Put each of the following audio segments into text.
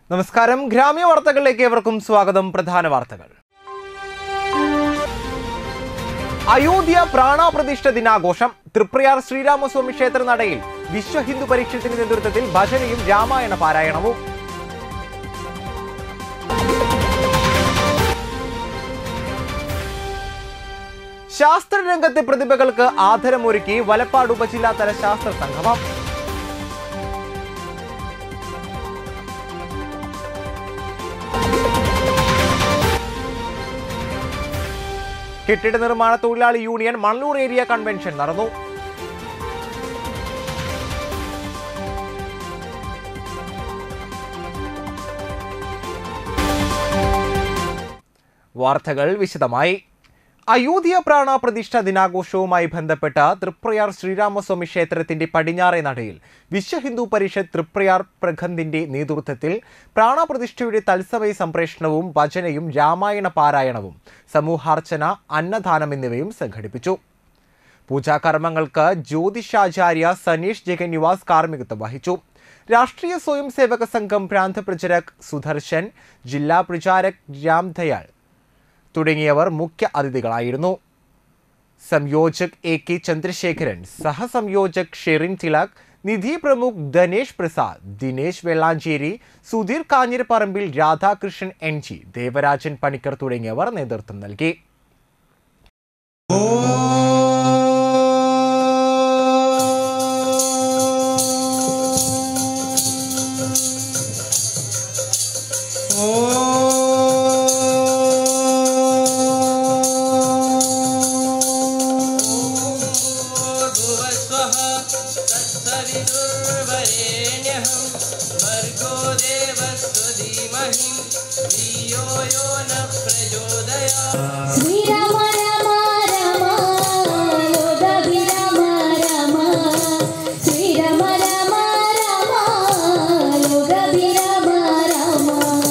നമസ്കാരം ഗ്രാമ്യ വാർത്തകളിലേക്ക് ഏവർക്കും സ്വാഗതം പ്രധാന വാർത്തകൾ അയോധ്യ പ്രാണപ്രതിഷ്ഠ ദിനാഘോഷം തൃപ്രയാർ ശ്രീരാമസ്വാമി ക്ഷേത്ര നടയിൽ വിശ്വ ഹിന്ദു പരിഷത്തിന്റെ നേതൃത്വത്തിൽ ഭജനയും രാമായണ പാരായണവും ശാസ്ത്രരംഗത്തെ പ്രതിഭകൾക്ക് ആദരമൊരുക്കി വലപ്പാട് ഉപജില്ലാതല ശാസ്ത്ര സംഗമം കെട്ടിട നിർമ്മാണ തൊഴിലാളി യൂണിയൻ മണ്ണൂർ ഏരിയ കൺവെൻഷൻ നടന്നു വാർത്തകൾ വിശദമായി അയോധ്യ പ്രാണ പ്രതിഷ്ഠ ദിനാഘോഷവുമായി ബന്ധപ്പെട്ട തൃപ്രയാർ ശ്രീരാമസ്വാമി ക്ഷേത്രത്തിന്റെ പടിഞ്ഞാറേ നടയിൽ വിശ്വ ഹിന്ദു പരിഷത്ത് തൃപ്രയാർ പ്രഖന്ദിന്റെ നേതൃത്വത്തിൽ പ്രാണപ്രതിഷ്ഠയുടെ തത്സമയ സംപ്രേഷണവും ഭജനയും രാമായണ പാരായണവും സമൂഹാർച്ചന അന്നദാനം എന്നിവയും സംഘടിപ്പിച്ചു പൂജാകർമ്മങ്ങൾക്ക് ജ്യോതിഷാചാര്യ സനീഷ് ജഗന്നിവാസ് കാർമ്മികത്വം വഹിച്ചു രാഷ്ട്രീയ സ്വയം സേവക സംഘം പ്രാന്ത പ്രചരക് സുദർശൻ ജില്ലാ പ്രചാരക് രാംദയാൾ തുടങ്ങിയവർ മുഖ്യ അതിഥികളായിരുന്നു സംയോജക് എ കെ ചന്ദ്രശേഖരൻ സഹസംയോജക് ഷെറിൻ തിലക് നിധി പ്രമുഖ് ധനേഷ് പ്രസാദ് ദിനേശ് വെള്ളാഞ്ചേരി സുധീർ കാഞ്ഞിരപ്പറമ്പിൽ രാധാകൃഷ്ണൻ എൻ ജി ദേവരാജൻ പണിക്കർ തുടങ്ങിയവർ നേതൃത്വം നൽകി भुवस्वः तत्सवितुर्वरेण्यः भर्गो देवस्य धीमहि धियो यो न प्रचोदयात् శ్రీరామ రామ రామ యోధి రామ రామ శ్రీరామ రామ రామ యోగి రామ రామ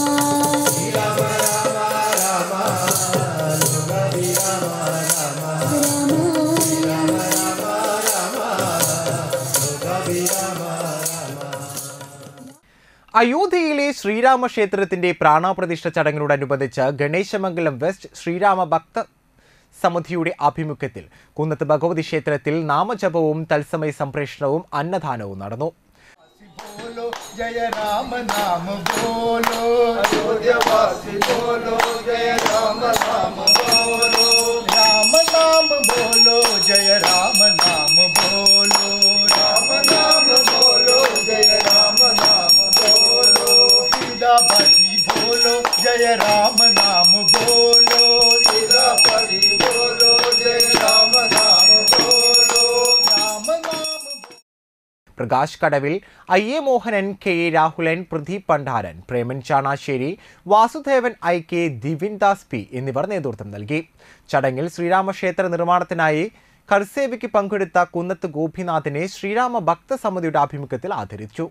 അയോധ്യയിലെ ശ്രീരാമ ക്ഷേത്രത്തിന്റെ പ്രാണപ്രതിഷ്ഠ ചടങ്ങിനോടനുബന്ധിച്ച് ഗണേശമംഗലം വെസ്റ്റ് ശ്രീരാമ ഭക്ത സമിതിയുടെ ആഭിമുഖ്യത്തിൽ കുന്നത്ത് ഭഗവതി ക്ഷേത്രത്തിൽ നാമജപവും തത്സമയ സംപ്രേഷണവും അന്നദാനവും നടന്നു बोलो जय राम नाम बोलो अयोध्यावासी बोलो जय राम नाम बोलो राम नाम बोलो जय राम नाम बोलो राम नाम बोलो जय राम नाम बोलो सीतापति बोलो जय राम नाम बोलो सीतापति बोलो जय राम नाम बोलो राम नाम Prakash Kadavil I A Mohanan K A Rahulan Pradeep Pandaran Preman Chanassery Vasudevan I K Divin Das P എന്നിവർ നേതൃത്വം നൽകി ചടങ്ങിൽ ശ്രീരാമക്ഷേത്ര നിർമ്മാണത്തിനായി കർസേവയ്ക്ക് പങ്കെടുത്ത കുന്നത്ത് ഗോപിനാഥിനെ ശ്രീരാമ ഭക്തസമിതിയുടെ ആഭിമുഖ്യത്തിൽ ആദരിച്ചു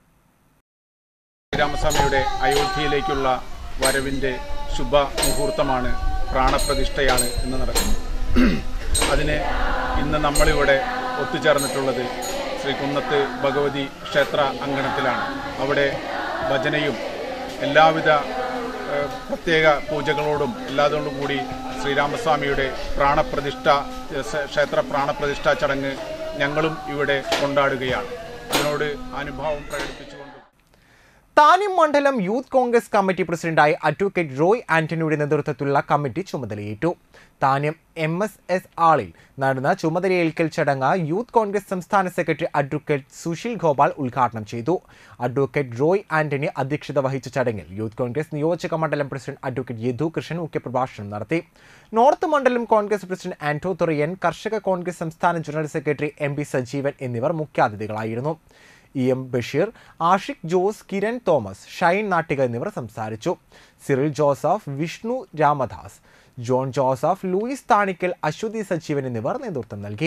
ശ്രീരാമസ്വാമിയുടെ അയോധ്യയിലേക്കുള്ള വരവിൻ്റെ ശുഭ മുഹൂർത്തമാണ് പ്രാണപ്രതിഷ്ഠയാണ് ഇന്ന് നടക്കുന്നത് അതിന് ഇന്ന് നമ്മളിവിടെ ഒത്തുചേർന്നിട്ടുള്ളത് ശ്രീ കുന്നത്ത് ഭഗവതി ക്ഷേത്ര അങ്കണത്തിലാണ് അവിടെ ഭജനയും എല്ലാവിധ ഏഹ്, പ്രത്യേക പൂജകളോടും എല്ലാതോടും കൂടി ശ്രീരാമസ്വാമിയുടെ പ്രാണപ്രതിഷ്ഠ ഏഹ്, ക്ഷേത്ര പ്രാണപ്രതിഷ്ഠാ ചടങ്ങ് ഞങ്ങളും ഇവിടെ കൊണ്ടാടുകയാണ് അതിനോട് അനുഭാവം പ്രകടിപ്പിച്ചുകൊണ്ടും താന്യം മണ്ഡലം യൂത്ത് കോൺഗ്രസ് കമ്മിറ്റി പ്രസിഡന്റായി അഡ്വക്കേറ്റ് റോയ് ആന്റണിയുടെ നേതൃത്വത്തിലുള്ള കമ്മിറ്റി ചുമതലയേറ്റു താന്യം എം എസ് എസ് ആളിൽ നടന്ന ചുമതലയേൽക്കൽ ചടങ്ങ് യൂത്ത് കോൺഗ്രസ് സംസ്ഥാന സെക്രട്ടറി അഡ്വക്കേറ്റ് സുശീൽ ഗോപാൽ ഉദ്ഘാടനം ചെയ്തു അഡ്വക്കേറ്റ് റോയ് ആന്റണി അധ്യക്ഷത വഹിച്ച ചടങ്ങിൽ യൂത്ത് കോൺഗ്രസ് നിയോജക മണ്ഡലം പ്രസിഡന്റ് അഡ്വക്കേറ്റ് യദു കൃഷ്ണൻ മുഖ്യപ്രഭാഷണം നടത്തി നോർത്ത് മണ്ഡലം കോൺഗ്രസ് പ്രസിഡന്റ് ആന്റോ തുറയൻ കർഷക കോൺഗ്രസ് സംസ്ഥാന general secretary M P Sajeevan എന്നിവർ മുഖ്യാതിഥികളായിരുന്നു ഇ എം ബഷീർ ആഷിഖ് ജോസ് കിരൺ തോമസ് ഷൈൻ നാട്ടിക എന്നിവർ സംസാരിച്ചു സിറിൽ ജോസഫ് വിഷ്ണു രാമദാസ് ജോൺ ജോസഫ് ലൂയിസ് താണിക്കൽ അശ്വതി സജീവൻ എന്നിവർ നേതൃത്വം നൽകി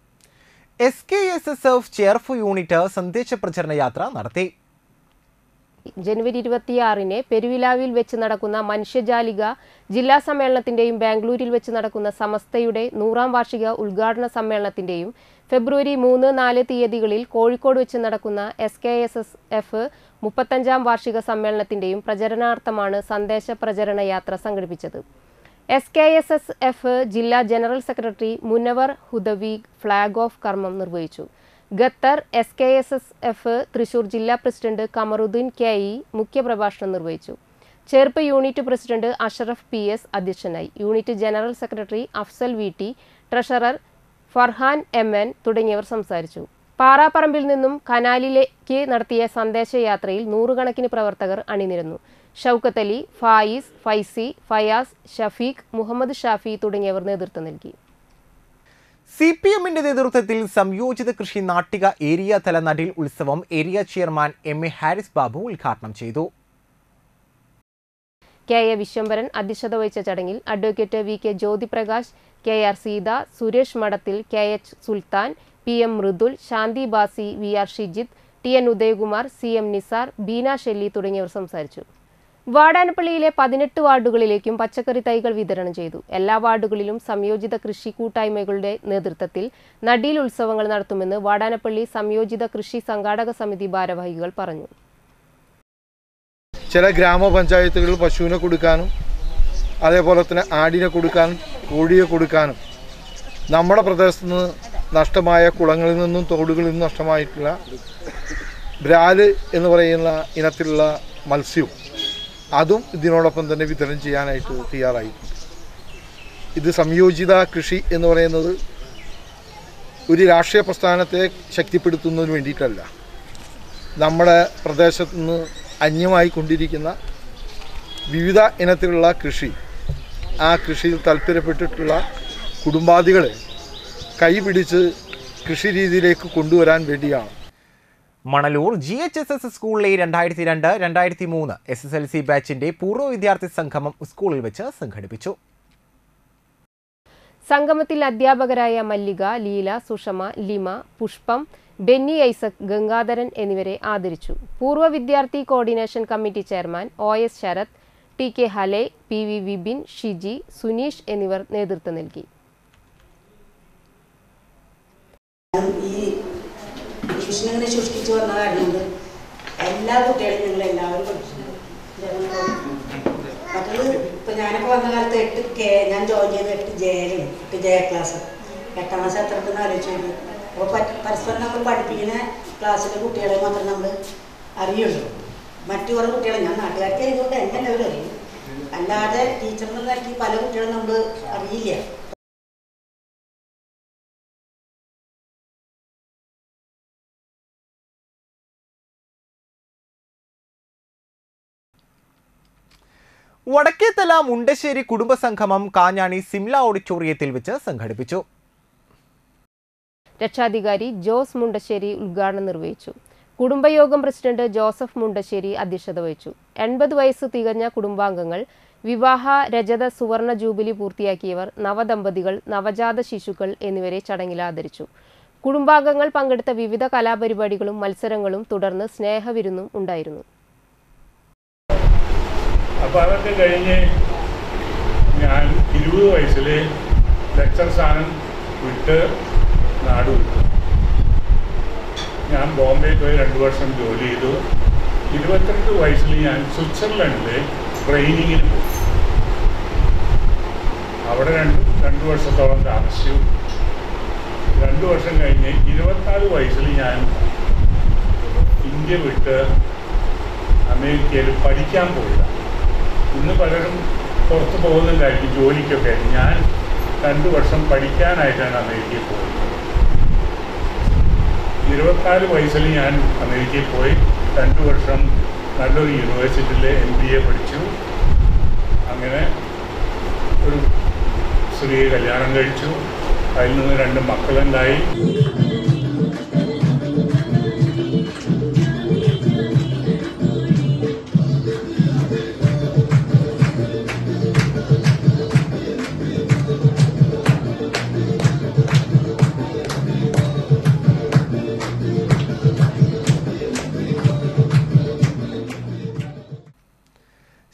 S K S S F Cherpu unit സന്ദേശ പ്രചരണ യാത്ര നടത്തി ജനുവരി ഇരുപത്തിയാറിന് പെരുവിലാവിൽ വെച്ച് നടക്കുന്ന മനുഷ്യജാലിക ജില്ലാ സമ്മേളനത്തിന്റെയും ബാംഗ്ലൂരിൽ വെച്ച് നടക്കുന്ന സമസ്തയുടെ നൂറാം വാർഷിക ഉദ്ഘാടന സമ്മേളനത്തിന്റെയും ഫെബ്രുവരി മൂന്ന് നാല് തീയതികളിൽ കോഴിക്കോട് വെച്ച് നടക്കുന്ന S K S S F മുപ്പത്തഞ്ചാം വാർഷിക സമ്മേളനത്തിന്റെയും പ്രചരണാർത്ഥമാണ് സന്ദേശ പ്രചരണ യാത്ര സംഘടിപ്പിച്ചത് S K S S F ജില്ലാ general secretary Munavar Hudavi flag off കർമ്മം നിർവഹിച്ചു Qatar S K S S F Thrissur ജില്ലാ പ്രസിഡന്റ് കമറുദ്ദീൻ കെ ഇ മുഖ്യപ്രഭാഷണം നിർവഹിച്ചു Cherpu unit president Ashraf P S അധ്യക്ഷനായി unit general secretary Afsal V T treasurer Farhan M N തുടങ്ങിയവർ സംസാരിച്ചു പാറാപ്പറമ്പിൽ നിന്നും കനാലിലേക്ക് നടത്തിയ സന്ദേശയാത്രയിൽ നൂറുകണക്കിന് പ്രവർത്തകർ അണിനിരന്നു ഷൗക്കത്ത് അലി ഫായിസ് ഫൈസി ഫയാസ് ഷഫീഖ് മുഹമ്മദ് ഷാഫി തുടങ്ങിയവർ നേതൃത്വം നൽകി സി പി എമ്മിന്റെ നേതൃത്വത്തിൽ സംയോജിത കൃഷി നാട്ടിക ഏരിയ തല നടിൽ ഉത്സവം area chairman M A Haris Babu ഉദ്ഘാടനം ചെയ്തു കെ എ വിശ്വംഭരൻ അധ്യക്ഷത വഹിച്ച ചടങ്ങിൽ advocate V K Jyothiprakash K R Seetha Suresh Madathil K H Sulthan P M Mridul Shanthi Basi V R Shijith T N Udayakumar C M Nisar Beena Shelly തുടങ്ങിയവർ സംസാരിച്ചു വാടാനപ്പള്ളിയിലെ പതിനെട്ട് വാർഡുകളിലേക്കും പച്ചക്കറി തൈകൾ വിതരണം ചെയ്തു എല്ലാ വാർഡുകളിലും സംയോജിത കൃഷി കൂട്ടായ്മകളുടെ നേതൃത്വത്തിൽ നടീൽ ഉത്സവങ്ങൾ നടത്തുമെന്ന് വാടാനപ്പള്ളി സംയോജിത കൃഷി സംഘാടക സമിതി ഭാരവാഹികൾ പറഞ്ഞു ചില ഗ്രാമപഞ്ചായത്തുകളിൽ പശുവിനെ കൊടുക്കാനും അതേപോലെ തന്നെ ആടിനെ കൊടുക്കാനും കോഴിയെ കൊടുക്കാനും നമ്മുടെ പ്രദേശത്ത് നിന്ന് നഷ്ടമായ കുളങ്ങളിൽ നിന്നും തോടുകളിൽ നിന്നും നഷ്ടമായിട്ടുള്ള ബ്രാല് എന്ന് പറയുന്ന ഇനത്തിലുള്ള മത്സ്യവും അതും ഇതിനോടൊപ്പം തന്നെ വിതരണം ചെയ്യാനായിട്ട് തയ്യാറായിട്ടുണ്ട് ഇത് സംയോജിത കൃഷി എന്ന് പറയുന്നത് ഒരു രാഷ്ട്രീയ പ്രസ്ഥാനത്തെ ശക്തിപ്പെടുത്തുന്നതിന് വേണ്ടിയിട്ടല്ല നമ്മുടെ പ്രദേശത്ത് നിന്ന് അന്യമായി കൊണ്ടിരിക്കുന്ന വിവിധ ഇനത്തിലുള്ള കൃഷി ആ കൃഷിയിൽ താല്പര്യപ്പെട്ടിട്ടുള്ള കുടുംബാദികളെ കൈപിടിച്ച് കൃഷി രീതിയിലേക്ക് കൊണ്ടുവരാൻ വേണ്ടിയാണ് Manalur G H S S സ്കൂളിലെ രണ്ടായിരത്തി രണ്ട് രണ്ടായിരത്തി മൂന്ന് എസ് എസ് എൽ സി ബാച്ചിന്റെ പൂർവ്വ വിദ്യാർത്ഥി സംഗമം സ്കൂളിൽ വെച്ച് സംഘടിപ്പിച്ചു സംഗമത്തിൽ അധ്യാപകരായ മല്ലിക ലീല സുഷമ ലിമ പുഷ്പം ബെന്നി ഐസക് ഗംഗാധരൻ എന്നിവരെ ആദരിച്ചു പൂർവ്വ വിദ്യാർത്ഥി coordination committee chairman O S Sarath T K ഹലെ പി വി വിപിൻ ഷിജി സുനീഷ് എന്നിവർ നേതൃത്വം നൽകി ഈ ഡിവിഷൻ ഇങ്ങനെ സൃഷ്ടിച്ചു വന്ന കാരണം കൊണ്ട് എല്ലാ കുട്ടികളും ഞങ്ങൾ എല്ലാവരും പഠിച്ചു മറ്റത് ഇപ്പൊ ഞാനൊക്കെ വന്ന കാലത്ത് എട്ട് കെ ഞാൻ ജോയിൻ ചെയ്ത് എട്ട് ജയിലും എട്ട് ജയ ക്ലാസ് എട്ടാം ക്ലാസ് എത്ര ഉണ്ടെന്ന് ആലോചിച്ചു നോക്കി അപ്പോൾ പരസ്പരം നമ്മൾ പഠിപ്പിക്കുന്ന ക്ലാസ്സിലെ കുട്ടികളെ മാത്രം നമ്മൾ അറിയുള്ളൂ മറ്റു കുറേ കുട്ടികളെ ഞാൻ നാട്ടുകാർക്ക് ആയതുകൊണ്ട് എൻ്റെ ലെവൽ അറിയും അല്ലാതെ ടീച്ചറിനെ നിലയ്ക്ക് പല കുട്ടികളും നമ്മൾ അറിയില്ല വടക്കേത്തല മുണ്ടശ്ശേരി കുടുംബസംഗമം കാഞ്ഞാണി സിംല ഓഡിറ്റോറിയത്തിൽ വെച്ച് സംഘടിപ്പിച്ചു രക്ഷാധികാരി ജോസ് മുണ്ടശ്ശേരി ഉദ്ഘാടനം നിർവഹിച്ചു കുടുംബയോഗം പ്രസിഡന്റ് ജോസഫ് മുണ്ടശ്ശേരി അധ്യക്ഷത വഹിച്ചു എൺപത് വയസ്സ് തികഞ്ഞ കുടുംബാംഗങ്ങൾ വിവാഹ രജത സുവർണ ജൂബിലി പൂർത്തിയാക്കിയവർ നവദമ്പതികൾ നവജാത ശിശുക്കൾ എന്നിവരെ ചടങ്ങിൽ ആദരിച്ചു കുടുംബാംഗങ്ങൾ പങ്കെടുത്ത വിവിധ കലാപരിപാടികളും മത്സരങ്ങളും തുടർന്ന് സ്നേഹവിരുന്നും ഉണ്ടായിരുന്നു അപ്പോൾ അതൊക്കെ കഴിഞ്ഞ് ഞാൻ ഇരുപത് വയസ്സിൽ ലെക്ചർ സ്ഥാനം വിട്ട് നാട് വിട്ടു ഞാൻ ബോംബെയിൽ പോയി രണ്ട് വർഷം ജോലി ചെയ്തു ഇരുപത്തിരണ്ട് വയസ്സിൽ ഞാൻ സ്വിറ്റ്സർലൻഡിൽ ട്രെയിനിങ്ങിന് പോയി അവിടെ രണ്ട് രണ്ട് വർഷത്തോളം താമസിച്ചു രണ്ട് വർഷം കഴിഞ്ഞ് ഇരുപത്തിനാല് വയസ്സിൽ ഞാൻ ഇന്ത്യ വിട്ട് അമേരിക്കയിൽ പഠിക്കാൻ പോയതാണ് ഇന്ന് പലരും പുറത്ത് പോകുന്നുണ്ടായിരിക്കും ജോലിക്കൊക്കെ ഞാൻ രണ്ട് വർഷം പഠിക്കാനായിട്ടാണ് അമേരിക്കയിൽ പോയത് ഇരുപത്തിനാല് വയസ്സിൽ ഞാൻ അമേരിക്കയിൽ പോയി രണ്ട് വർഷം നല്ലൊരു യൂണിവേഴ്സിറ്റിയിൽ എം ബി എ പഠിച്ചു അങ്ങനെ ഒരു സ്ത്രീയെ കല്യാണം കഴിച്ചു അതിൽ നിന്ന് രണ്ട് മക്കളുണ്ടായി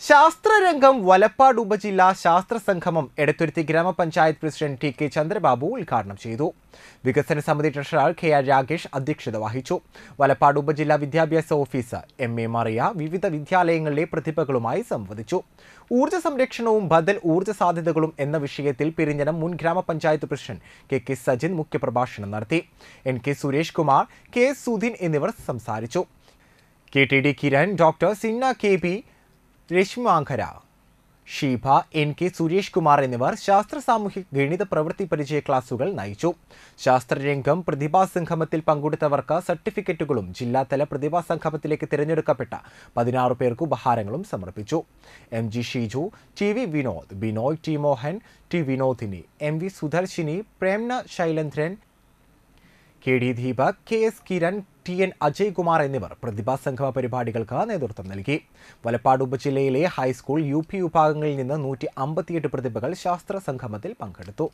ശാസ്ത്രരംഗം വലപ്പാട് ഉപജില്ലാ ശാസ്ത്ര സംഗമം എടത്തുരുത്തി ഗ്രാമപഞ്ചായത്ത് പ്രസിഡന്റ് ടി കെ ചന്ദ്രബാബു ഉദ്ഘാടനം ചെയ്തു വികസന സമിതി ട്രഷറർ കെ ആർ രാകേഷ് അധ്യക്ഷത വഹിച്ചു വലപ്പാട് ഉപജില്ലാ വിദ്യാഭ്യാസ ഓഫീസർ എം എ മറിയ വിവിധ വിദ്യാലയങ്ങളിലെ പ്രതിഭകളുമായി സംവദിച്ചു ഊർജ്ജ സംരക്ഷണവും ബദൽ ഊർജ്ജ സാധ്യതകളും എന്ന വിഷയത്തിൽ പെരിഞ്ഞനം മുൻ ഗ്രാമപഞ്ചായത്ത് പ്രസിഡന്റ് കെ കെ സജിൻ മുഖ്യപ്രഭാഷണം നടത്തി N K Suresh Kumar K S Sudheen എന്നിവർ സംസാരിച്ചു K T D Kiran doctor Sinna K P രശ്മാങ്കര ഷീഭ എൻ കെ സുരേഷ് കുമാർ എന്നിവർ ശാസ്ത്ര സാമൂഹ്യ ഗണിത പ്രവൃത്തി പരിചയ ക്ലാസുകൾ നയിച്ചു ശാസ്ത്രരംഗം പ്രതിഭാ സംഗമത്തിൽ പങ്കെടുത്തവർക്ക് സർട്ടിഫിക്കറ്റുകളും ജില്ലാതല പ്രതിഭാ സംഗമത്തിലേക്ക് തിരഞ്ഞെടുക്കപ്പെട്ട പതിനാറ് പേർക്ക് ഉപഹാരങ്ങളും സമർപ്പിച്ചു M G Sheeju T V Vinod Binoy T Mohan T Vinodini M V Sudarsini Premna Sailendran K D Deepak K S Kiran T N Ajay Kumar എന്നിവർ പ്രതിഭാസംഗമ പരിപാടികൾക്ക് നേതൃത്വം നൽകി വലപ്പാട് ഉപജില്ലയിലെ ഹൈസ്കൂൾ യു പി വിഭാഗങ്ങളിൽ നിന്ന് നൂറ്റി അമ്പത്തിയെട്ട് പ്രതിഭകൾ ശാസ്ത്ര സംഗമത്തിൽ പങ്കെടുത്തു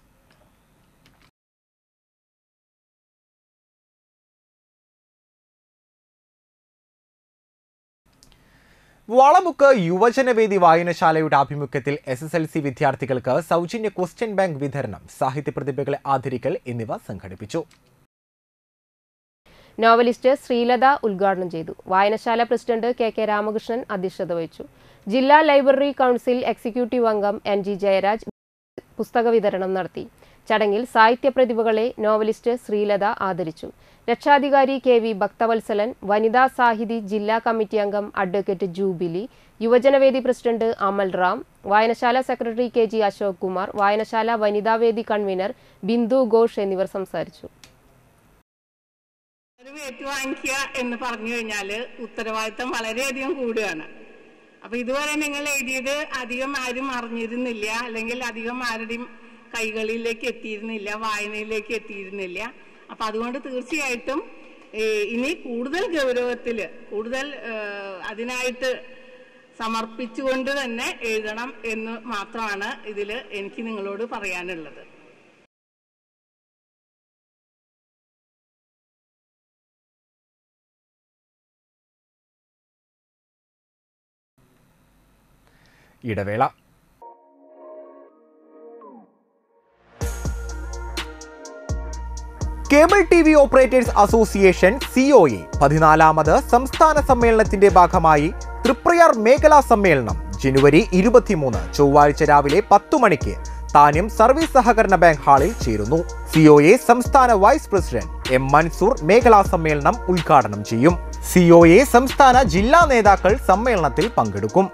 വളമുക്ക് യുവജനവേദി വായനശാലയുടെ ആഭിമുഖ്യത്തിൽ എസ് എസ് എൽ സി വിദ്യാർത്ഥികൾക്ക് സൗജന്യ ക്വസ്റ്റ്യൻ ബാങ്ക് വിതരണം സാഹിത്യ പ്രതിഭകളെ ആദരിക്കൽ എന്നിവ സംഘടിപ്പിച്ചു നോവലിസ്റ്റ് ശ്രീലത ഉദ്ഘാടനം ചെയ്തു വായനശാല പ്രസിഡന്റ് കെ കെ രാമകൃഷ്ണൻ അധ്യക്ഷത വഹിച്ചു ജില്ലാ ലൈബ്രറി കൗൺസിൽ എക്സിക്യൂട്ടീവ് അംഗം എൻ ജി ജയരാജ് പുസ്തക വിതരണം നടത്തി ചടങ്ങിൽ സാഹിത്യ പ്രതിഭകളെ നോവലിസ്റ്റ് ശ്രീലത ആദരിച്ചു രക്ഷാധികാരി കെ വി ഭക്തവത്സലൻ വനിതാ സാഹിതി ജില്ലാ കമ്മിറ്റി അംഗം അഡ്വക്കേറ്റ് ജൂബിലി യുവജനവേദി പ്രസിഡന്റ് അമൽ റാം വായനശാല secretary K G Ashok Kumar വായനശാല വനിതാവേദി കൺവീനർ ബിന്ദു ഘോഷ് എന്നിവർ സംസാരിച്ചു ഒരു ഏറ്റുവാങ്ങിക്കുക എന്ന് പറഞ്ഞു കഴിഞ്ഞാൽ ഉത്തരവാദിത്തം വളരെയധികം കൂടുകയാണ് അപ്പൊ ഇതുവരെ നിങ്ങൾ എഴുതിയത് അധികം ആരും അറിഞ്ഞിരുന്നില്ല അല്ലെങ്കിൽ അധികം ആരുടെയും കൈകളിലേക്ക് എത്തിയിരുന്നില്ല വായനയിലേക്ക് എത്തിയിരുന്നില്ല അപ്പൊ അതുകൊണ്ട് തീർച്ചയായിട്ടും ഏഹ്, ഇനി കൂടുതൽ ഗൗരവത്തില് കൂടുതൽ ഏഹ്, അതിനായിട്ട് സമർപ്പിച്ചുകൊണ്ട് തന്നെ എഴുതണം എന്ന് മാത്രമാണ് ഇതിൽ എനിക്ക് നിങ്ങളോട് പറയാനുള്ളത് ഇടവേള cable T V operators association COA പതിനാലാമത് സംസ്ഥാന സമ്മേളനത്തിന്റെ ഭാഗമായി തൃപ്രയാർ മേഖലാ സമ്മേളനം ജനുവരി ഇരുപത്തിമൂന്ന് ചൊവ്വാഴ്ച രാവിലെ പത്തു മണിക്ക് താന്യം സർവീസ് സഹകരണ ബാങ്ക് ഹാളിൽ ചേരുന്നു സിഒഎ സംസ്ഥാന വൈസ് പ്രസിഡന്റ് എം മൻസൂർ മേഖലാ സമ്മേളനം ഉദ്ഘാടനം ചെയ്യും സിഒഎ സംസ്ഥാന ജില്ലാ നേതാക്കൾ സമ്മേളനത്തിൽ പങ്കെടുക്കും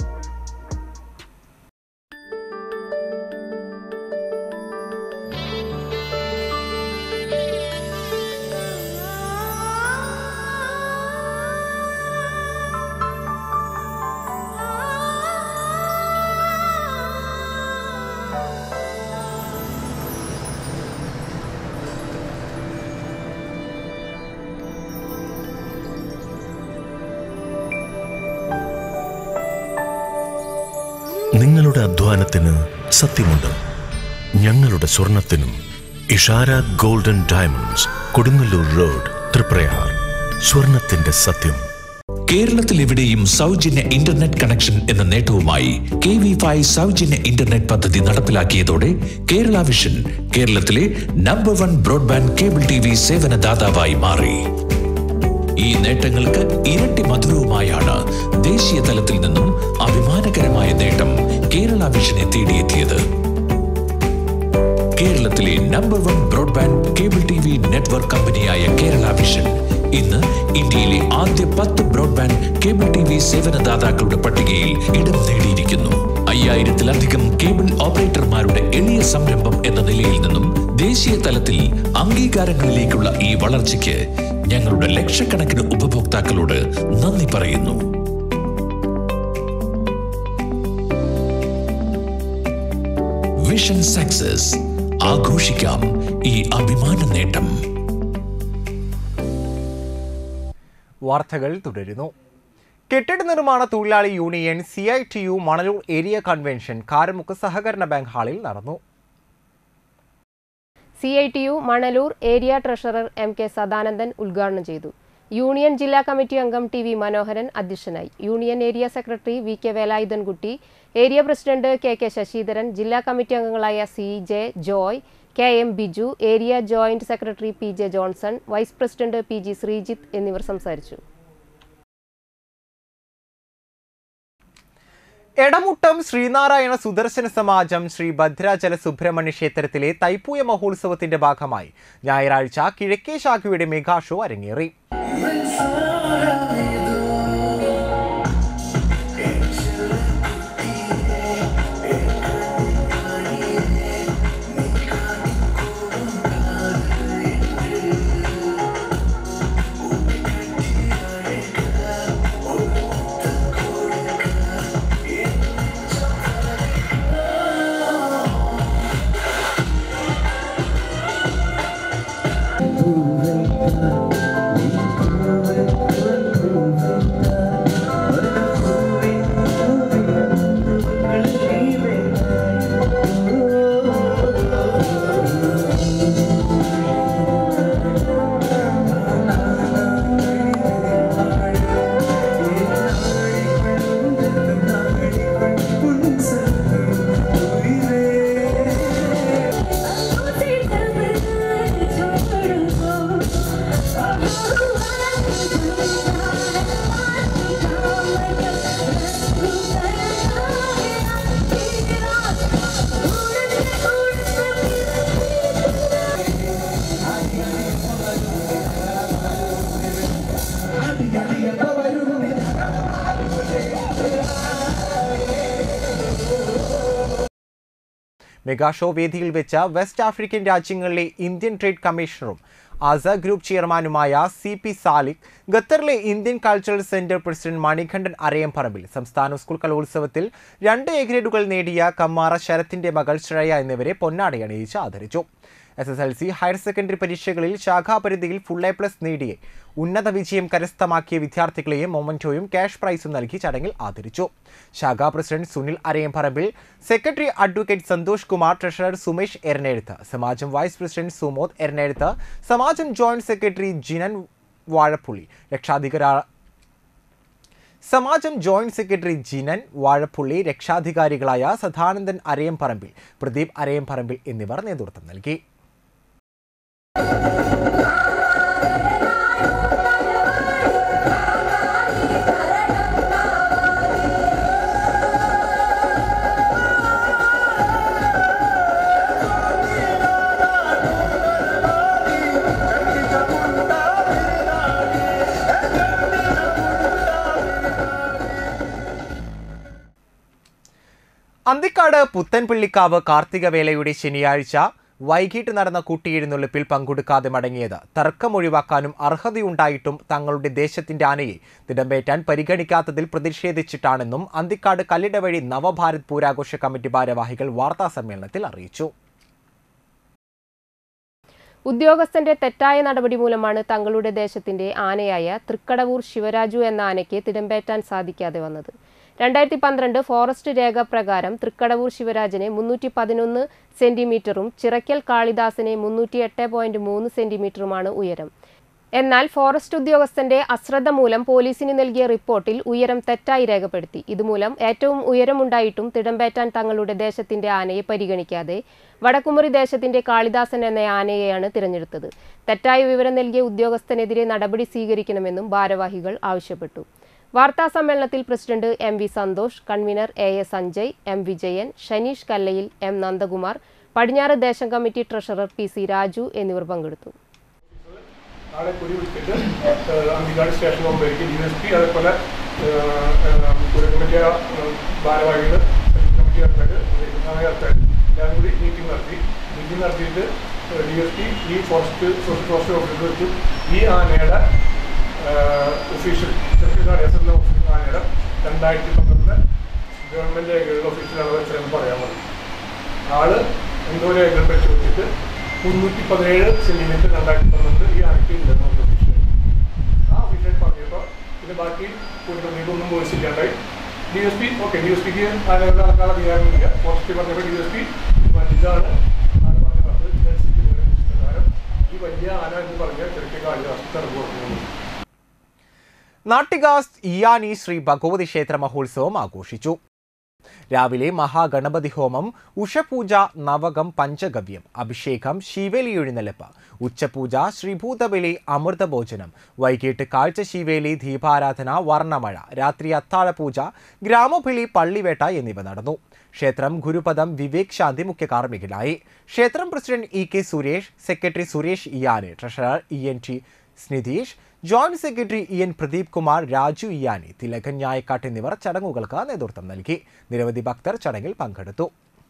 നിങ്ങളുടെ അധ്വാനത്തിന് സത്യമുണ്ട് ഞങ്ങളുടെ സ്വർണത്തിനും Ishara golden diamonds Kodungallur road Triprayar സ്വർണത്തിന്റെ സത്യം കേരളത്തിൽ എവിടെയും സൗജന്യ ഇന്റർനെറ്റ് കണക്ഷൻ എന്ന നേട്ടവുമായി കെ വി ഫൈവ് സൗജന്യ ഇന്റർനെറ്റ് പദ്ധതി നടപ്പിലാക്കിയതോടെ കേരള വിഷൻ കേരളത്തിലെ number one broadband cable T V സേവനദാതാവായി മാറി ഈ നേട്ടങ്ങൾക്ക് ഇരട്ടി മധുരവുമായാണ് ദേശീയ തലത്തിൽ നിന്നും അഭിമാനകരമായ നേട്ടം കേരള വിഷനെ തേടിയെത്തിയത് കേരളത്തിലെ number one broadband cable T V network കമ്പനിയായ കേരള വിഷൻ ഇന്ന് ഇന്ത്യയിലെ ആദ്യ പത്ത് ബ്രോഡ്ബാൻഡ് കേബിൾ ടി വി സേവനദാതാക്കളുടെ പട്ടികയിൽ ഇടം നേടിയിരിക്കുന്നു അയ്യായിരത്തിലധികം കേബിൾ ഓപ്പറേറ്റർമാരുടെ എളിയ സംരംഭം എന്ന നിലയിൽ നിന്നും ദേശീയ തലത്തിൽ അംഗീകാരങ്ങളിലേക്കുള്ള ഈ വളർച്ചയ്ക്ക് ഞങ്ങളുടെ ലക്ഷക്കണക്കിന് ഉപഭോക്താക്കളോട് നന്ദി പറയുന്നു വിഷൻ സക്സസ് ആഘോഷിക്കാം ഈ അഭിമാന നേട്ടം വാർത്തകൾ തുടരുന്നു കെട്ടിട നിർമ്മാണ തൊഴിലാളി union C I T U Manalur area convention Karamukku സഹകരണ ബാങ്ക് ഹാളിൽ നടന്നു C I T U Manalur area treasurer M K Sadanandan ഉദ്ഘാടനം ചെയ്തു യൂണിയൻ ജില്ലാ കമ്മിറ്റി അംഗം ടി വി മനോഹരൻ അധ്യക്ഷനായി union area secretary V K Velayudhankutty area president K K Sasidharan ജില്ലാ കമ്മിറ്റി അംഗങ്ങളായ C J Joy K M Biju area joint secretary P J Johnson vice president P G Sreejith എന്നിവർ സംസാരിച്ചു എടമുട്ടം ശ്രീനാരായണ സുദർശന സമാജം ശ്രീ ഭദ്രാചല സുബ്രഹ്മണ്യ ക്ഷേത്രത്തിലെ തൈപ്പൂയ മഹോത്സവത്തിന്റെ ഭാഗമായി ഞായറാഴ്ച കിഴക്കേ ശാഖയുടെ മെഗാ ഷോ അരങ്ങേറി മെഗാ ഷോ വേദിയിൽ വെച്ച് വെസ്റ്റ് ആഫ്രിക്കൻ രാജ്യങ്ങളിലെ ഇന്ത്യൻ ട്രേഡ് കമ്മീഷണറും ആസ ഗ്രൂപ്പ് ചെയർമാനുമായ സി പി സാലിക് ഖത്തറിലെ Indian cultural centre president Manikandan Arayamparambil സംസ്ഥാന സ്കൂൾ കലോത്സവത്തിൽ രണ്ട് എ ഗ്രേഡുകൾ നേടിയ കമ്മാറ ശരത്തിന്റെ മകൾ ശ്രേയ എന്നിവരെ പൊന്നാടയണിയിച്ച് ആദരിച്ചു S S L C higher secondary പരീക്ഷകളിൽ ശാഖാപരിധിയിൽ ഫുൾ എ പ്ലസ് നേടിയ ഉന്നത വിജയം കരസ്ഥമാക്കിയ വിദ്യാർത്ഥികളെയും മൊമന്റോയും ക്യാഷ് പ്രൈസും നൽകി ചടങ്ങിൽ ആദരിച്ചു ശാഖാ president Sunil Arayamparambil secretary advocate Santhosh Kumar treasurer Sumesh Eranezhuthu സമാജം വൈസ് പ്രസിഡന്റ് സുമോദ് എരനെഴുത്ത് സമാജം ജോയിന്റ് സെക്രട്ടറി ജിനൻ വാഴപ്പുള്ളി രക്ഷാധികാര സമാജം ജോയിന്റ് സെക്രട്ടറി ജിനൻ വാഴപ്പുള്ളി രക്ഷാധികാരികളായ സദാനന്ദൻ അരയംപറമ്പിൽ പ്രദീപ് അരയംപറമ്പിൽ എന്നിവർ നേതൃത്വം നൽകി അന്തിക്കാട് പുത്തൻപള്ളിക്കാവ് കാർത്തികവേലയുടെ ശനിയാഴ്ച വൈകിട്ട് നടന്ന കൂട്ടിയെഴുന്നള്ളിപ്പിൽ പങ്കെടുക്കാതെ മടങ്ങിയത് തർക്കം ഒഴിവാക്കാനും അർഹതയുണ്ടായിട്ടും തങ്ങളുടെ ദേശത്തിന്റെ ആനയെ തിടമ്പേറ്റാൻ പരിഗണിക്കാത്തതിൽ പ്രതിഷേധിച്ചിട്ടാണെന്നും അന്തിക്കാട് കല്ലിടവഴി നവഭാരത് പൂരാഘോഷ കമ്മിറ്റി ഭാരവാഹികൾ വാർത്താസമ്മേളനത്തിൽ അറിയിച്ചു ഉദ്യോഗസ്ഥന്റെ തെറ്റായ നടപടി മൂലമാണ് തങ്ങളുടെ ദേശത്തിന്റെ ആനയായ തൃക്കടവൂർ ശിവരാജു എന്ന ആനയ്ക്ക് തിടമ്പേറ്റാൻ സാധിക്കാതെ വന്നത് രണ്ടായിരത്തി പന്ത്രണ്ട് ഫോറസ്റ്റ് രേഖ പ്രകാരം തൃക്കടവൂർ ശിവരാജന് മുന്നൂറ്റി പതിനൊന്ന് സെന്റിമീറ്ററും ചിറക്കൽ കാളിദാസിന് മുന്നൂറ്റി എട്ട് പോയിന്റ് മൂന്ന് സെന്റിമീറ്ററുമാണ് ഉയരം എന്നാൽ ഫോറസ്റ്റ് ഉദ്യോഗസ്ഥന്റെ അശ്രദ്ധ മൂലം പോലീസിന് നൽകിയ റിപ്പോർട്ടിൽ ഉയരം തെറ്റായി രേഖപ്പെടുത്തി ഇതുമൂലം ഏറ്റവും ഉയരമുണ്ടായിട്ടും തിടമ്പേറ്റാൻ തങ്ങളുടെ ദേശത്തിന്റെ ആനയെ പരിഗണിക്കാതെ വടക്കുമുറി ദേശത്തിന്റെ കാളിദാസൻ എന്ന ആനയെയാണ് തിരഞ്ഞെടുത്തത് തെറ്റായ വിവരം നൽകിയ ഉദ്യോഗസ്ഥനെതിരെ നടപടി സ്വീകരിക്കണമെന്നും ഭാരവാഹികൾ ആവശ്യപ്പെട്ടു വാർത്താ സമ്മേളനത്തിൽ president M V Santhosh convener A S Sanjay M Vijayan Shaneesh Kallayil M Nandakumar പടിഞ്ഞാറ് ദേശം committee treasurer P C Raju എന്നിവർ പങ്കെടുത്തു നാളെ കുടി വിട്ടിട്ട് അന്തിക്കാട് സ്റ്റേഷൻ മുമ്പിലേക്ക് ഡി എസ് പി അതേപോലെ കമ്മിറ്റി ഭാരവാഹികൾ കമ്മിറ്റി ആൾക്കാർ ആൾക്കാർ എല്ലാവരും കൂടി മീറ്റിംഗ് നടത്തി മീറ്റിംഗ് നടത്തിയിട്ട് ഡി എസ് പി ഈ ഫോറസ്റ്റ് സോഷ്യൽ ഫോറസ്റ്റ് ഓഫീസിൽ വെച്ച് ഈ ആനയുടെ official Cherukkad S L official ആനയുടെ രണ്ടായിരത്തി പന്ത്രണ്ട് ഗവൺമെൻറ് രേഖകളുടെ ഒഫീഷ്യലാണ് വെച്ചതെന്ന് പറയാൻ മതി ആള് എന്തോ രേഖകൾ പരിശോധിച്ചിട്ട് മുന്നൂറ്റി പതിനേഴ് സെന്റിമീറ്റർ രണ്ടായിരത്തി പന്ത്രണ്ട് ഈ ആനയ്ക്ക് ഉണ്ടെന്ന് നമുക്ക് ഒഫീഷ്യൽ ആ ഒഫീഷ്യൽ പറഞ്ഞപ്പോൾ പിന്നെ ബാക്കി കൂട്ടുകൊണ്ടൊന്നും പോലീസില്ലാണ്ടായി D S P okay D S പിക്ക് ആനകളുടെ ആൾക്കാർ അധികാരമില്ല ഫോറസ്റ്റ് പറഞ്ഞപ്പോൾ ഡി എസ് പി ഇതാണ് ആന പറഞ്ഞ പറഞ്ഞത് പ്രകാരം ഈ വലിയ ആന എന്ന് പറഞ്ഞ ചെറുക്കിയ കാളിദാസ് തെറവ് കൊടുക്കുന്നത് നാട്ടികാസ് ഇയാനി ശ്രീ ഭഗവതി ക്ഷേത്ര മഹോത്സവം ആഘോഷിച്ചു രാവിലെ മഹാഗണപതി ഹോമം ഉഷപൂജ നവകം പഞ്ചഗവ്യം അഭിഷേകം ശിവേലി എഴുന്നള്ളിപ്പ് ഉച്ചപൂജ ശ്രീഭൂതബലി അമൃതഭോജനം വൈകിട്ട് കാഴ്ച ശിവേലി ദീപാരാധന വർണ്ണമഴ രാത്രി അത്താഴപൂജ ഗ്രാമബലി പള്ളിവേട്ട എന്നിവ നടന്നു ക്ഷേത്രം ഗുരുപദം വിവേക് ശാന്തി മുഖ്യ കാർമ്മികനായി ക്ഷേത്രം president E K Suresh secretary Suresh Iyani treasurer E N T Snidheesh joint secretary E N Pradeep Kumar Raju Iyani Thilakan Njayakkattu എന്നിവർ ചടങ്ങുകൾക്ക് നേതൃത്വം നൽകി നിരവധി ഭക്തർ ചടങ്ങിൽ പങ്കെടുത്തു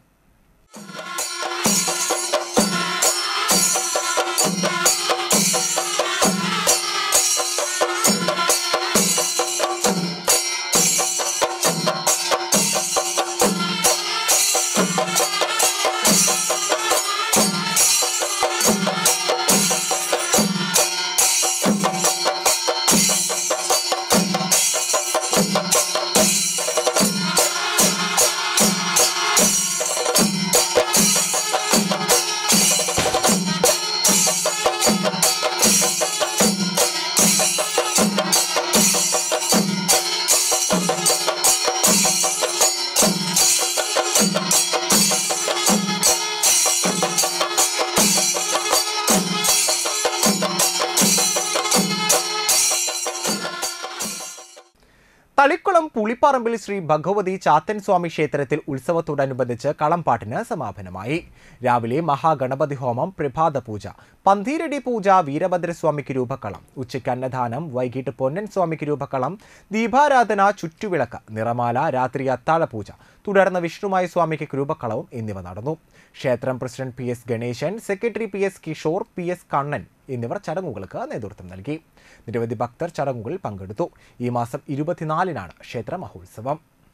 തളിക്കുളം പുളിപ്പറമ്പിൽ ശ്രീ ഭഗവതി ചാത്തൻ സ്വാമി ക്ഷേത്രത്തിൽ ഉത്സവത്തോടനുബന്ധിച്ച് കളംപാട്ടിന് സമാപനമായി രാവിലെ മഹാഗണപതി ഹോമം പ്രഭാത പൂജ പന്തീരടി പൂജ വീരഭദ്രസ്വാമിക്ക് രൂപക്കളം ഉച്ചയ്ക്ക് അന്നദാനം വൈകിട്ട് പൊന്നൻ സ്വാമിക്ക് രൂപക്കളം ദീപാരാധന ചുറ്റുവിളക്ക് നിറമാല രാത്രി അത്താഴ പൂജ തുടർന്ന് വിഷ്ണുമായ സ്വാമിക്ക് രൂപക്കളവും എന്നിവ നടന്നു ക്ഷേത്രം president P S Ganesan secretary P S Kishore P S Kannan എന്നിവർ ചടങ്ങുകൾക്ക് നേതൃത്വം നൽകി നിരവധി ഭക്തർ ചടങ്ങുകളിൽ പങ്കെടുത്തു ഈ മാസം ഇരുപത്തിനാലിനാണ് ക്ഷേത്ര മഹോത്സവം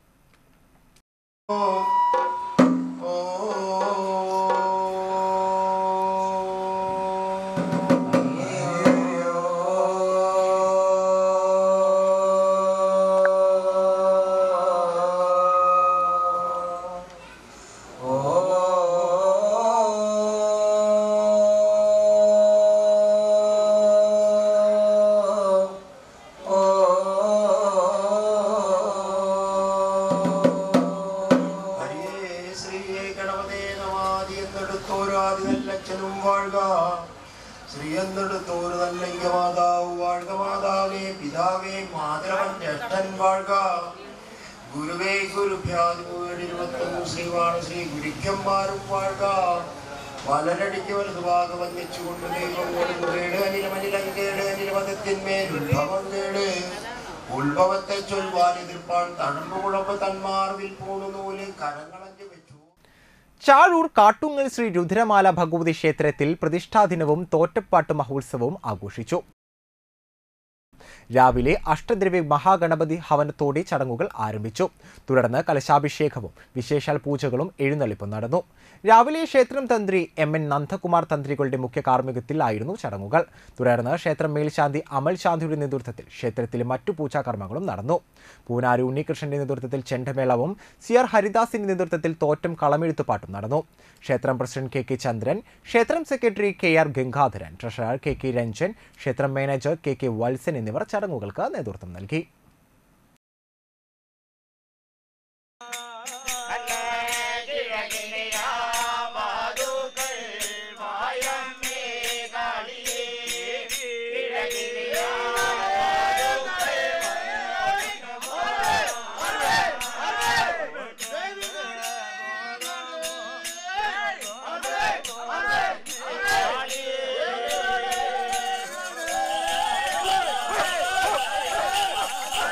ശ്രീയെന്നെടുത്തോരാദിനല്ലച്ഛനും വാഴ്ക ശ്രീയെന്നെടുത്തോരു നല്ലയ്യ മാതാവ് വാഴ്ക മാതാവേ പിതാവേ മാതരവൻ ജ്യേഷ്ഠൻ വാഴ്ക ഗുരുവേ ഗുരുഭ്യാതിമൂട് ഇരുപത്തൊന്ന് ശ്രീവാണ് ശ്രീ ഗുരുക്കന്മാരും വാഴ്ക വലരടിക്ക് വലതുഭാഗം വന്നിച്ചുകൊണ്ട് ദൈവം കേട് അനിലമനിലം കേട് അനിലമതത്തിന്മേൽ ഉത്ഭവം കേട് ഉത്ഭവത്തെ ചൊൽവാൻ എതിർപ്പാൻ തഴമ്പ് കുഴമ്പ് തന്മാർവിൽ പൂണു നൂല് കരങ്ങളഞ്ഞു വെച്ചു ചാഴൂർ കാട്ടുങ്ങൽ ശ്രീ രുദ്രമാല ഭഗവതി ക്ഷേത്രത്തിൽ പ്രതിഷ്ഠാദിനവും തോറ്റപ്പാട്ട് മഹോത്സവവും ആഘോഷിച്ചു രാവിലെ അഷ്ടദ്രവ്യ മഹാഗണപതി ഹവനത്തോടെ ചടങ്ങുകൾ ആരംഭിച്ചു തുടർന്ന് കലശാഭിഷേകവും വിശേഷാൽ പൂജകളും എഴുന്നള്ളിപ്പും നടന്നു രാവിലെ ക്ഷേത്രം തന്ത്രി എം എൻ നന്ദകുമാർ തന്ത്രികളുടെ മുഖ്യ കാർമ്മികത്തിലായിരുന്നു ചടങ്ങുകൾ തുടർന്ന് ക്ഷേത്രം മേൽശാന്തി അമൽ ശാന്തിയുടെ നേതൃത്വത്തിൽ ക്ഷേത്രത്തിലെ മറ്റു പൂജാകർമ്മങ്ങളും നടന്നു പൂനാരി ഉണ്ണികൃഷ്ണന്റെ നേതൃത്വത്തിൽ ചെണ്ടമേളവും സി ആർ ഹരിദാസിന്റെ നേതൃത്വത്തിൽ തോറ്റം കളമെഴുത്തുപാട്ടും നടന്നു ക്ഷേത്രം പ്രസിഡന്റ് കെ കെ ചന്ദ്രൻ ക്ഷേത്രം secretary K R Gangadharan treasurer K K Ranjan ക്ഷേത്രം മാനേജർ കെ കെ വത്സൻ എന്നിവർ ചടങ്ങുകൾക്ക് നേതൃത്വം നൽകി ും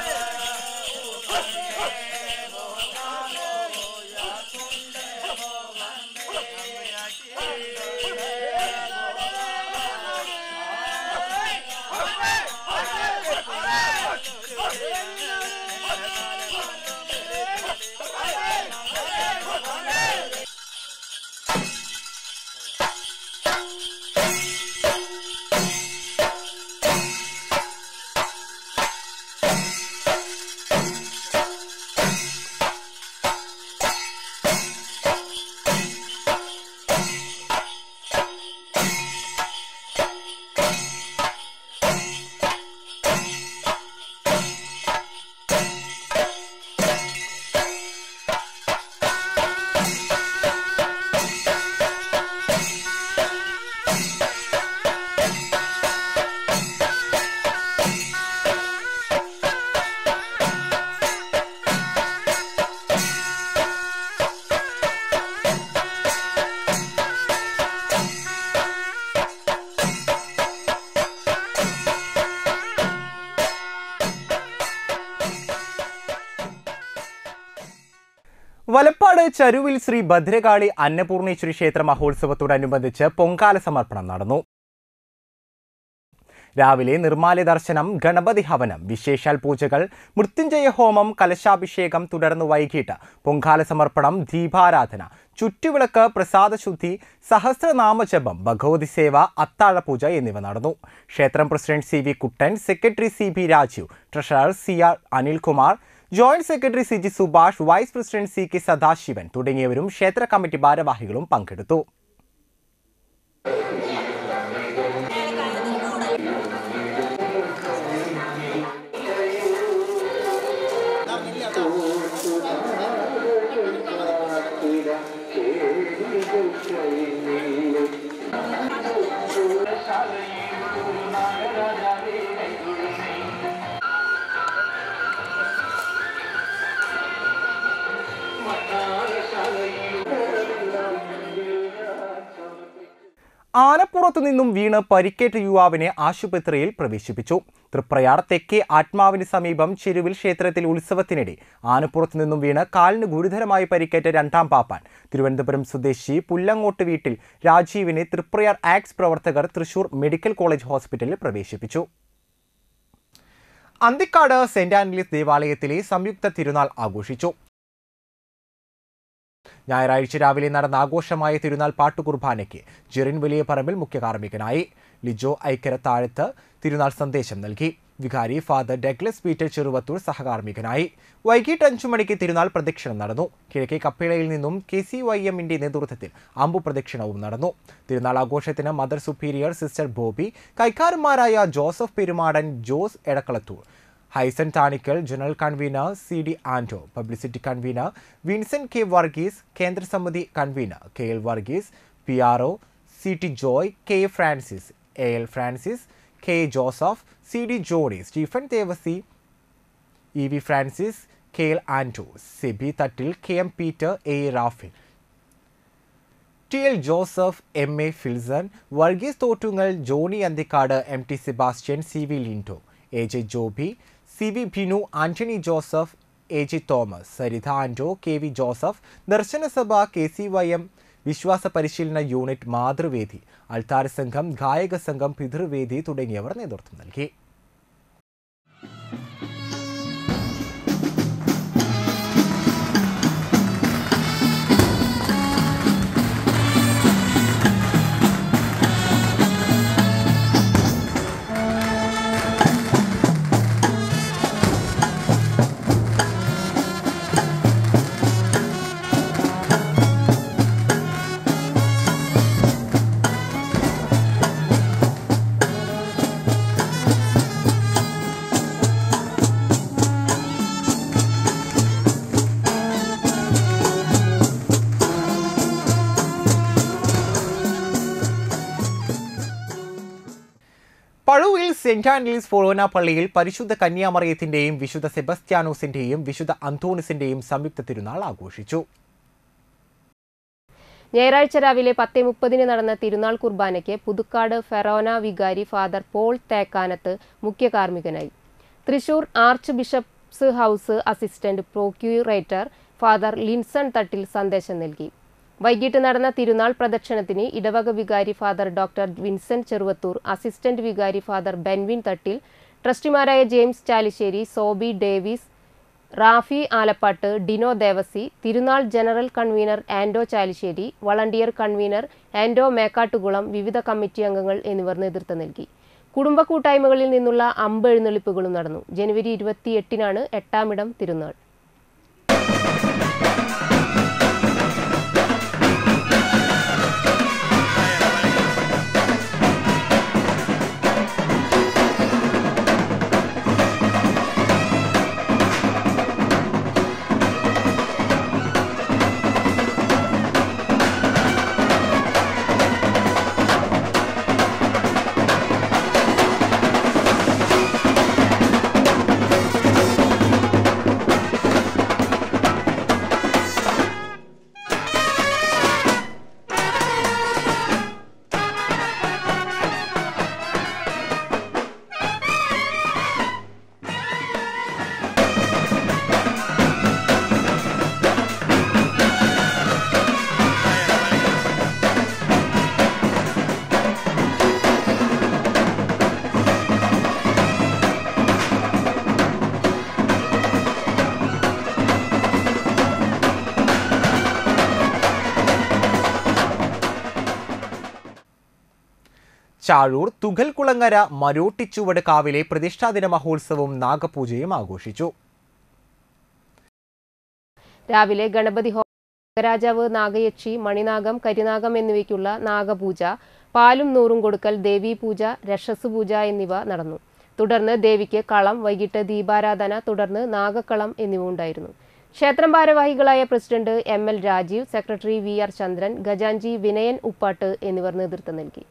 വലപ്പാട് ചരുവിൽ ശ്രീ ഭദ്രകാളി അന്നപൂർണേശ്വരി ക്ഷേത്ര മഹോത്സവത്തോടനുബന്ധിച്ച് പൊങ്കാല സമർപ്പണം നടന്നു രാവിലെ നിർമാല്യ ദർശനം ഗണപതി ഹവനം വിശേഷാൽ പൂജകൾ മൃത്യുഞ്ജയ ഹോമം കലശാഭിഷേകം തുടർന്ന് വൈകിട്ട് പൊങ്കാല സമർപ്പണം ദീപാരാധന ചുറ്റുവിളക്ക് പ്രസാദശുദ്ധി സഹസ്രനാമജപം ഭഗവതി സേവ അത്താഴപൂജ എന്നിവ നടന്നു ക്ഷേത്രം president C V Kuttan secretary C B Rajeev treasurer C R Anilkumar joint secretary C G Subhash vice president C K Sadasivan തുടങ്ങിയവരും ക്ഷേത്ര കമ്മിറ്റി ഭാരവാഹികളും പങ്കെടുത്തു ആനപ്പുറത്തു നിന്നും വീണ് പരിക്കേറ്റ യുവാവിനെ ആശുപത്രിയിൽ പ്രവേശിപ്പിച്ചു തൃപ്രയാർ തെക്കേ ആത്മാവിന് സമീപം ചെരുവിൽ ക്ഷേത്രത്തിൽ ഉത്സവത്തിനിടെ ആനപ്പുറത്തു നിന്നും വീണ് കാലിന് ഗുരുതരമായി പരിക്കേറ്റ രണ്ടാം പാപ്പാൻ തിരുവനന്തപുരം സ്വദേശി പുല്ലങ്ങോട്ട് വീട്ടിൽ രാജീവിനെ തൃപ്രയാർ ആക്സ് പ്രവർത്തകർ തൃശൂർ മെഡിക്കൽ കോളേജ് ഹോസ്പിറ്റലിൽ പ്രവേശിപ്പിച്ചു അന്തിക്കാട് സെന്റ് ആന്റണീസ് ദേവാലയത്തിലെ സംയുക്ത തിരുനാൾ ആഘോഷിച്ചു ഞായറാഴ്ച രാവിലെ നടന്ന ആഘോഷമായ തിരുനാൾ പാട്ടുകുർബാനയ്ക്ക് ജെറിൻ വലിയ പറമ്പിൽ മുഖ്യ കാർമ്മികനായി ലിജോ ഐക്കര താഴത്ത് തിരുനാൾ സന്ദേശം നൽകി വികാരി ഫാദർ ഡഗ്ലസ് പീറ്റർ ചെറുവത്തൂർ സഹകാർമ്മികനായി വൈകിട്ട് അഞ്ചു മണിക്ക് തിരുനാൾ പ്രദക്ഷിണം നടന്നു കിഴക്കേ കപ്പിളയിൽ നിന്നും കെ സി വൈ എമ്മിന്റെ നേതൃത്വത്തിൽ അമ്പു പ്രദക്ഷിണവും നടന്നു തിരുനാൾ ആഘോഷത്തിന് മദർ സുപ്പീരിയർ സിസ്റ്റർ ബോബി കൈക്കാരന്മാരായ Joseph Perumadan Jose Edakkalathur Haisan Thanikkal general convener C D Ando publicity convener Vincent K Varghese കേന്ദ്ര സമിതി convener K L Varghese P R O C T Joy K A Francis A L Francis K A Joseph C D Johny Stephen Devasi E V Francis K L Ando Seby Thattil K M Peter A A Raphel T L Joseph M A Filson Varghese Thottungal Johnny Anthikad M T Sebastian C V Lindo A J Joby C V Binu Antony Joseph A J Thomas Saritha Ando K V Joseph Darshanasabha K C Y M വിശ്വാസ പരിശീലന unit Mathruvedi അൾത്താര സംഘം ഗായക സംഘം പിതൃവേദി തുടങ്ങിയവർ നേതൃത്വം നൽകി Pazhuvil saint Antony's ഫൊറോന പള്ളിയിൽ പരിശുദ്ധ കന്യാമറിയത്തിന്റെയും വിശുദ്ധ സെബസ്ത്യാനോസിന്റെയും വിശുദ്ധ അന്തോണിസിന്റെയും സംയുക്ത തിരുനാൾ ആഘോഷിച്ചു ഞായറാഴ്ച രാവിലെ പത്ത് മുപ്പതിന് നടന്ന തിരുനാൾ കുർബാനയ്ക്ക് പുതുക്കാട് ഫെറോന വികാരി ഫാദർ പോൾ തേക്കാനത്ത് മുഖ്യ കാർമ്മികനായി Thrissur archbishop's house assistant procurator father Linson Thattil സന്ദേശം നൽകി വൈകിട്ട് നടന്ന തിരുനാൾ പ്രദക്ഷിണത്തിന് ഇടവക വികാരി father doctor Vincent Cheruvathur assistant വികാരി ഫാദർ ബെൻവിൻ തട്ടിൽ ട്രസ്റ്റിമാരായ ജെയിംസ് ചാലിശ്ശേരി സോബി ഡേവിസ് റാഫി ആലപ്പാട്ട് ഡിനോ ദേവസി തിരുനാൾ general convener Ando Chalissery volunteer convener Ando Mekkattukulam വിവിധ കമ്മിറ്റി അംഗങ്ങൾ എന്നിവർ നേതൃത്വം നൽകി കുടുംബ കൂട്ടായ്മകളിൽ നിന്നുള്ള അമ്പ് എഴുന്നള്ളിപ്പുകളും നടന്നു ജനുവരി ഇരുപത്തിയെട്ടിനാണ് എട്ടാമിടം തിരുനാൾ ചാഴൂർ തുകൽകുളങ്ങര മരോട്ടിച്ചുവട് കാവിലെ പ്രതിഷ്ഠാദിന മഹോത്സവവും നാഗപൂജയും ആഘോഷിച്ചു രാവിലെ ഗണപതി ഹോമം നാഗരാജാവ് നാഗയക്ഷി മണിനാഗം കരിനാഗം എന്നിവയ്ക്കുള്ള നാഗപൂജ പാലും നൂറും കൊടുക്കൽ ദേവീപൂജ രക്ഷസ് പൂജ എന്നിവ നടന്നു തുടർന്ന് ദേവിക്ക് കളം വൈകിട്ട് ദീപാരാധന തുടർന്ന് നാഗക്കളം എന്നിവ ഉണ്ടായിരുന്നു ക്ഷേത്രം ഭാരവാഹികളായ president M L Rajeev secretary V R Chandran ഖജാൻജി വിനയൻ ഉപ്പാട്ട് എന്നിവർ നേതൃത്വം നൽകി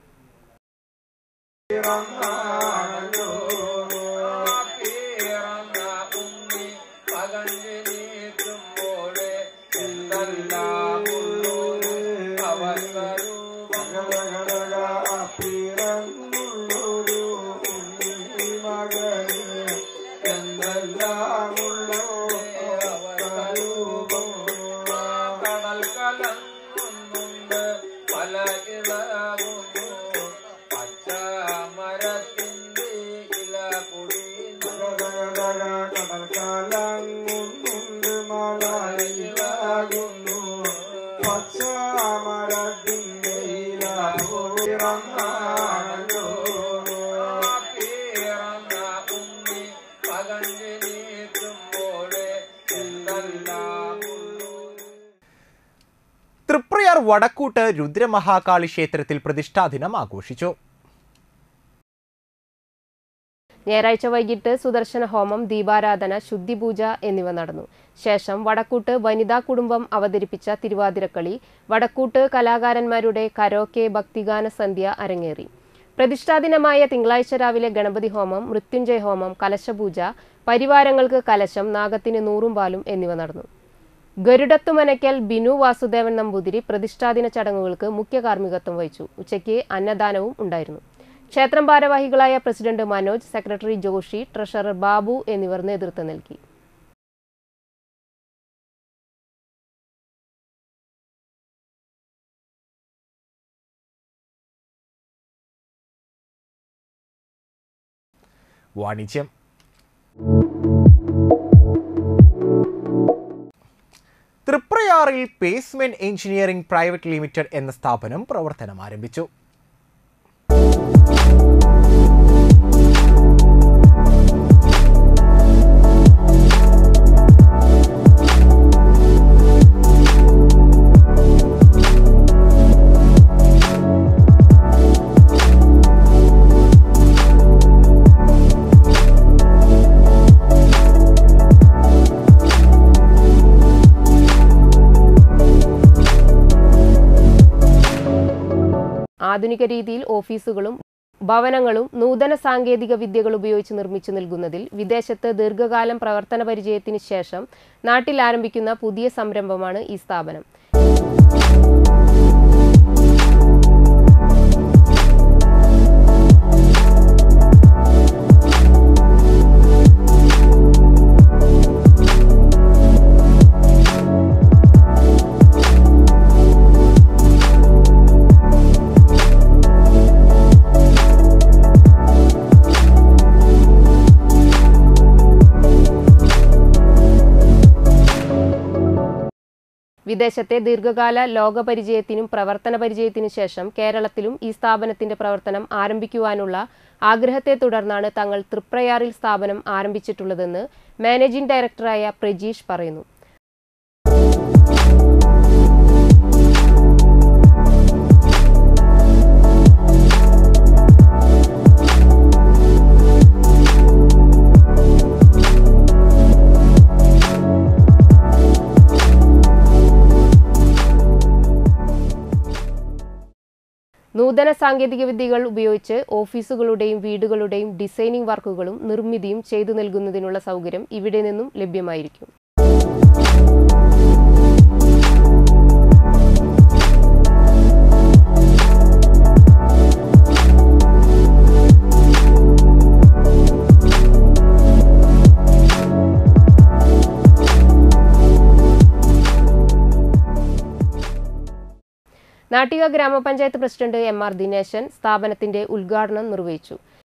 തൃപ്രയാർ വടക്കൂട്ട് രുദ്രമഹാകാളി ക്ഷേത്രത്തിൽ പ്രതിഷ്ഠാദിനം ആഘോഷിച്ചു ഞായറാഴ്ച വൈകിട്ട് സുദർശന ഹോമം ദീപാരാധന ശുദ്ധിപൂജ എന്നിവ നടന്നു ശേഷം വടക്കൂട്ട് വനിതാ കുടുംബം അവതരിപ്പിച്ച തിരുവാതിരക്കളി വടക്കൂട്ട് കലാകാരന്മാരുടെ കരോക്കെ ഭക്തിഗാന സന്ധ്യ അരങ്ങേറി പ്രതിഷ്ഠാദിനമായ തിങ്കളാഴ്ച രാവിലെ ഗണപതി ഹോമം മൃത്യുഞ്ജയ ഹോമം കലശപൂജ പരിവാരങ്ങൾക്ക് കലശം നാഗത്തിന് നൂറും പാലും എന്നിവ നടന്നു ഗരുഡത്തുമനയ്ക്കൽ ബിനു വാസുദേവൻ നമ്പൂതിരി പ്രതിഷ്ഠാദിന ചടങ്ങുകൾക്ക് മുഖ്യ കാർമ്മികത്വം വഹിച്ചു ഉച്ചയ്ക്ക് അന്നദാനവും ഉണ്ടായിരുന്നു ക്ഷേത്രം ഭാരവാഹികളായ president Manoj secretary Joshi treasurer Babu എന്നിവർ നേതൃത്വം നൽകി വാണിജ്യം തൃപ്രയാറിൽ പേസ്മെന്റ് എഞ്ചിനീയറിംഗ് പ്രൈവറ്റ് ലിമിറ്റഡ് എന്ന സ്ഥാപനം പ്രവർത്തനം ആരംഭിച്ചു ആധുനിക രീതിയിൽ ഓഫീസുകളും ഭവനങ്ങളും നൂതന സാങ്കേതിക വിദ്യകൾ ഉപയോഗിച്ച് നിർമ്മിച്ചു നൽകുന്നതിൽ വിദേശത്ത് ദീർഘകാലം പ്രവർത്തന പരിചയത്തിന് ശേഷം നാട്ടിൽ ആരംഭിക്കുന്ന പുതിയ സംരംഭമാണ് ഈ സ്ഥാപനം വിദേശത്തെ ദീർഘകാല ലോകപരിചയത്തിനും പ്രവർത്തന പരിചയത്തിനു ശേഷം കേരളത്തിലും ഈ സ്ഥാപനത്തിന്റെ പ്രവർത്തനം ആരംഭിക്കുവാനുള്ള ആഗ്രഹത്തെ തുടർന്നാണ് തങ്ങൾ തൃപ്രയാറിൽ സ്ഥാപനം ആരംഭിച്ചിട്ടുള്ളതെന്ന് മാനേജിംഗ് ഡയറക്ടറായ പ്രജീഷ് പറയുന്നു നൂതന സാങ്കേതിക വിദ്യകൾ ഉപയോഗിച്ച് ഓഫീസുകളുടെയും വീടുകളുടെയും ഡിസൈനിംഗ് വർക്കുകളും നിർമ്മിതിയും ചെയ്തു നൽകുന്നതിനുള്ള സൗകര്യം ഇവിടെ നിന്നും ലഭ്യമായിരിക്കും നാട്ടിക ഗ്രാമപഞ്ചായത്ത് പ്രസിഡന്റ് എം ആർ ദിനേശൻ സ്ഥാപനത്തിന്റെ ഉദ്ഘാടനം നിർവഹിച്ചു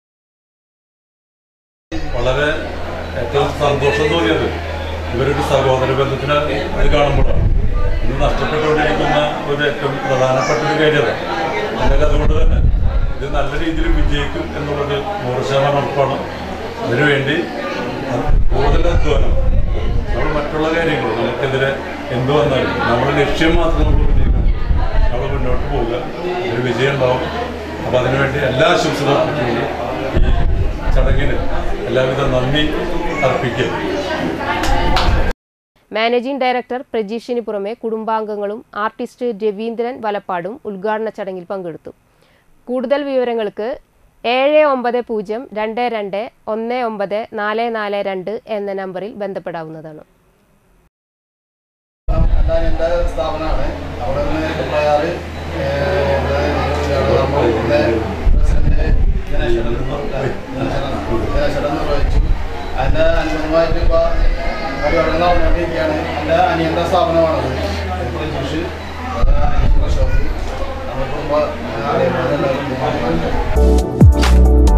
വളരെ ഏറ്റവും സന്തോഷം തോന്നിയത് ഇവരൊരു സഹോദര ബന്ധത്തിന് അത് കാണുമ്പോഴാണ് ഇന്ന് നഷ്ടപ്പെട്ടുകൊണ്ടിരിക്കുന്ന ഒരു ഏറ്റവും പ്രധാനപ്പെട്ട ഒരു കാര്യത എന്നാൽ അതുകൊണ്ട് തന്നെ ഇത് നല്ല രീതിയിൽ വിജയിക്കും എന്നുള്ളത് നൂറ് ശതമാനം ഉറപ്പാണ് അതിനുവേണ്ടി കൂടുതൽ അധ്വാനം നമ്മൾ മറ്റുള്ള കാര്യങ്ങൾ നമുക്കെതിരെ എന്ത് വന്നാലും നമ്മുടെ ലക്ഷ്യം മാത്രം നമ്മൾ വിജയിക്കണം നമ്മൾ മുന്നോട്ട് പോവുക ഒരു വിജയം ഉണ്ടാവും അപ്പോൾ അതിനുവേണ്ടി എല്ലാ ആശംസകളും അർപ്പിച്ചുകൊണ്ട് ഈ ചടങ്ങിന് എല്ലാവിധ നന്ദി അർപ്പിക്കുക മാനേജിംഗ് ഡയറക്ടർ പ്രജീഷിന് പുറമെ കുടുംബാംഗങ്ങളും ആർട്ടിസ്റ്റ് രവീന്ദ്രൻ വലപ്പാടും ഉദ്ഘാടന ചടങ്ങിൽ പങ്കെടുത്തു കൂടുതൽ വിവരങ്ങൾക്ക് ഏഴ് ഒമ്പത് പൂജ്യം രണ്ട് രണ്ട് ഒന്ന് ഒമ്പത് നാല് നാല് രണ്ട് എന്ന നമ്പറിൽ ബന്ധപ്പെടാവുന്നതാണ് എന്താണ് എൻ്റെ സ്ഥാപനമാണ് അവിടെ നിന്ന് പ്രയാറ് നമ്മുടെ പ്രസിഡന്റ് ദിനേശൻ ദിനേശൻ നിർവഹിച്ചു അതിൻ്റെ അനുബന്ധമായിട്ട് ഇപ്പോൾ പരിപാടികൾ നടന്നുകൊണ്ടിരിക്കുകയാണ് എൻ്റെ അനിയൻ്റെ സ്ഥാപനമാണത് പ്രജീഷ് അനിയൻ്റെ ഷോപ്പ് നമ്മുടെ കുടുംബ എല്ലാവരും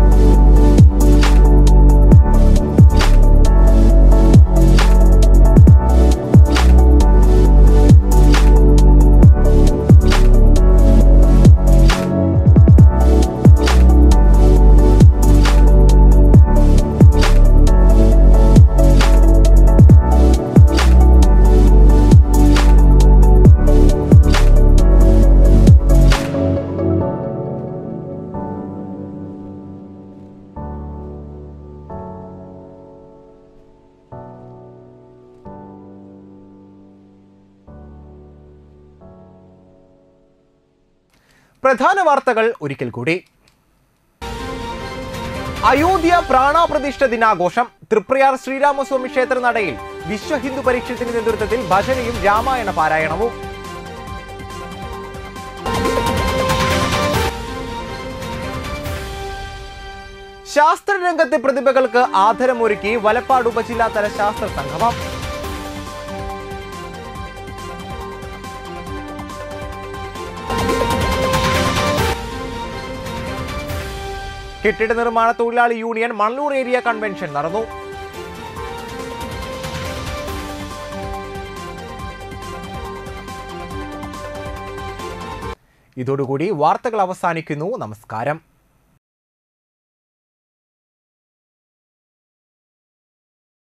പ്രധാന വാർത്തകൾ ഒരിക്കൽ കൂടി അയോധ്യ പ്രാണാപ്രതിഷ്ഠ ദിനാഘോഷം തൃപ്രയാർ ശ്രീരാമസ്വാമി ക്ഷേത്ര നടയിൽ വിശ്വ ഹിന്ദു പരിഷത്തിന്റെ നേതൃത്വത്തിൽ ഭജനയും രാമായണ പാരായണവും ശാസ്ത്രരംഗത്തെ പ്രതിഭകൾക്ക് ആദരമൊരുക്കി വലപ്പാട് ഉപജില്ലാതല ശാസ്ത്ര സംഗമം കെട്ടിട നിർമ്മാണ തൊഴിലാളി യൂണിയൻ മണ്ണൂർ ഏരിയ കൺവെൻഷൻ നടന്നു ഇതോടുകൂടി വാർത്തകൾ അവസാനിക്കുന്നു നമസ്കാരം